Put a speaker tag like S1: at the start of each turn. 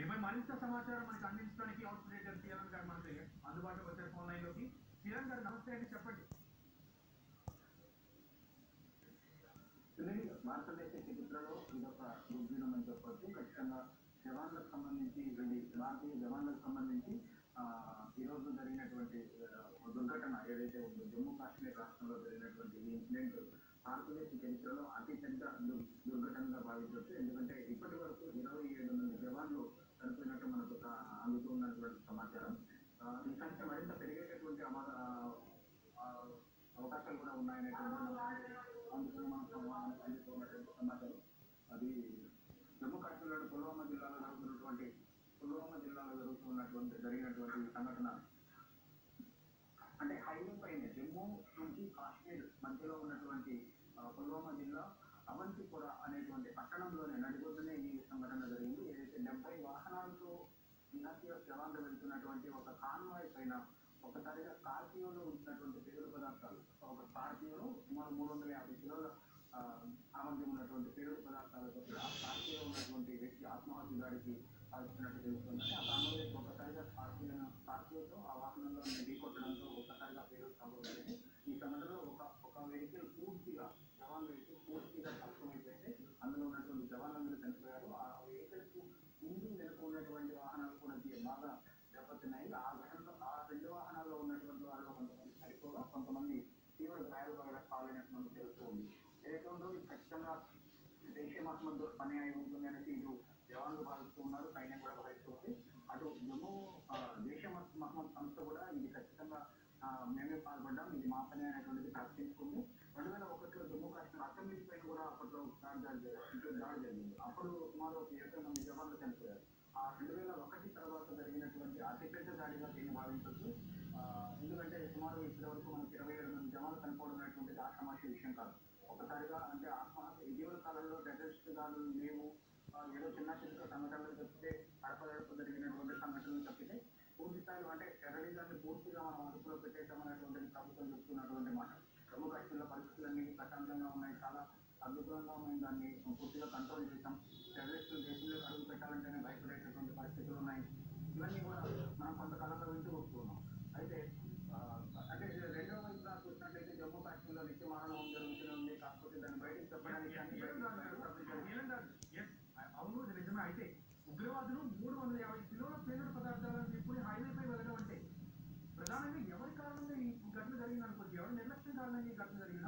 S1: దీనిపై మరింత సమాచారం మనకు అందించడానికి ఆపరేటర్ కిరణ్ గారు మనకి అందుబాటులోకి వచ్చారు ఫోన్ లైన్ లోకి కిరణ్ గారు నమస్తే అండి చెప్పండి
S2: సునీల్ భారతదేశ చరిత్రలో ఇదొక దుర్దినం అని చెప్పొచ్చు ఖచ్చితంగా జవాన్లకు సంబంధించి ఇది భారతీయ జవాన్లకు సంబంధించి ఆ, ఈ రోజు జరిగినటువంటి ఆ, దుర్ఘటన ఏదైతే ఉందో జమ్మూ కాశ్మీర్ రాష్ట్రంలో జరిగినటువంటి ఈ ఇన్సిడెంట్ భారతదేశ చరిత్రలో అతి పెద్ద దుర్- దుర్ఘటనగా భావించవచ్చు ఎందుకంటే ఇప్పటి వరకు ఇరవై ఏడు మంది జవాన్లు చనిపోయినట్టు మనకు ఆ, అందుతున్నటువంటి సమాచారం ఆ, ఈ సంఖ్య మరింత పెరిగేటటువంటి అమ ఆ, ఆ, అవకాశాలు కూడా ఉన్నాయనేటువంటి అందుకని మనం సమాధానం అందుతున్నటువంటి సమాచారం అది జమ్మూ కాశ్మీర్లోని పుల్వామా జిల్లాలో జరుగుతున్నటువంటి పుల్వామా జిల్లాలో జరుగుతున్నటువంటి జరిగినటువంటి ఈ సంఘటన అంటే హైవే పైన జమ్మూ నుంచి కాశ్మీర్ మధ్యలో ఉన్నటువంటి ఆ, పుల్వామా జిల్లా అవంతిపుర అనేటువంటి పట్టణంలోనే నడిబొడ్డునే ఈ సంఘటన జరిగింది ఏదైతే డెబ్బై వాహనాలతో సిఆర్పిఎఫ్ జవాన్లు వెళ్తున్నటువంటి ఒక కాన్వాయ్ పైన ఒకసారిగా స్కార్పియోలో ఉంచినటువంటి పేరు పదార్థాలు ఒక స్కార్పియోలో సుమారు మూడు వందల యాభై కిలోల ఆ, సామర్థ్యం ఉన్నటువంటి పేరు పదార్థాలతో ఆ స్కార్పియోలో ఉన్నటువంటి వ్యక్తి ఆత్మహత్య దాడికి పాల్గొన్నట్టు తెలుస్తుంది ఆ కాన్వాయ్ ఒకసారిగా స్కార్పియోను స్కార్పియోతో ఆ వాహనంలో ఢీకొట్టడంతో ఒక్కసారిగా పేరు సంభవించింది ఈ సంఘటనలో ఒక ఒక వెహికల్ పూర్తిగా జవాన్ వెహికల్ పూర్తిగా తక్కువైపోయింది అందులో ఉన్నటువంటి జవాన్లందరూ చనిపోయారు ఆ వెహికల్ కు ముందు వెనుక ఉన్నటువంటి వాహనాలు కూడా దీ- బాగా దెబ్బతిన్నాయి ఆ వాహనంలో ఆ రెండు వాహనాల్లో ఉన్నటువంటి వాళ్ళు కొంతమంది చనిపోగా కొంతమంది తీవ్ర గాయాలు పడడం పాలైనట్టు మనకు తెలుస్తూ ఉంది ఏదైతే ఉందో ఇది ఖచ్చితంగా దేశీయ మహమ్మద్ పని అయి ఉంటుంది అనేసి ఇటు జవాన్లు భావిస్తూ ఉన్నారు సైన్యం కూడా భావిస్తుంది అటు జమ్మూ ఆ, దేశ మహమ్మద్ సంస్థ కూడా ఇది ఖచ్చితంగా ఆ, మేమే పాల్పడ్డాం ఇది మా పని అనేటువంటిది ప్రకటించుకుంది రెండు వేల ఒకటిలో జమ్మూ కాశ్మీర్ అసెంబ్లీ పైన కూడా అప్పట్లో దాడి జరిగింది దాడి జరిగింది అప్పుడు సుమారు ఒక ఇరవై మంది జవాన్లు చనిపోయారు ఆ రెండు వేల ఒకటి తర్వాత జరిగినటువంటి అతిపెద్ద దాడిగా దీన్ని భావించవచ్చు ఆ, ఎందుకంటే సుమారు ఇప్పటి వరకు మనకి ఇరవై ఏడు మంది జవాన్లు చనిపోవడం అనేటువంటిది ఆషామాషి విషయం కాదు ఒకసారిగా అంటే ఆత్మహత్య ఇటీవల కాలంలో టెర్రరిస్ట్ దాడులు లేవు ఆ, ఏదో చిన్న చిన్న సంఘటనలు తప్పితే అడపదడప జరిగినటువంటి సంఘటనలు తప్పితే పూర్తి స్థాయిలో అంటే టెర్రరిజాన్ని పూర్తిగా మనం అదుపులో పెట్టేసామనేటువంటిది ప్రభుత్వం చెప్తున్నటువంటి మాట జమ్మూ కాశ్మీర్లో పరిస్థితులన్నీ ప్రశాంతంగా ఉన్నాయి చాలా అద్భుతంగా మేము దాన్ని పూర్తిగా కంట్రోల్ చేసాం టెర్రరిస్టులు దేశంలో అడుగు పెట్టాలంటేనే భయపడేటటువంటి పరిస్థితులు ఉన్నాయి ఇవన్నీ కూడా మనం కొంతకాలంగా వింటూ వస్తున్నాం అయితే ఆ, అంటే ఇది రెండో వైపున చూసినట్లయితే జమ్మూ కాశ్మీర్లో నిత్య మారణం జరుగుతూనే ఉంది కాకపోతే దాన్ని బయటకు చెప్పడానికి కానీ
S1: కిరణ్ గారు
S2: బయటకు పంపించడానికి
S1: కిరణ్ గారు ఎస్ అవును ఇది నిజమే అయితే ఉగ్రవాదులు మూడు వందల యాభై కిలోల పేలుడు పదార్థాలను నింపుని హైవే పై వెళ్ళడం అంటే ప్రధానంగా ఎవరి కారణంగా ఈ ఘటన జరిగింది అనుకోవచ్చు ఎవరి నిర్లక్ష్యం కారణంగా ఈ ఘటన జరిగింది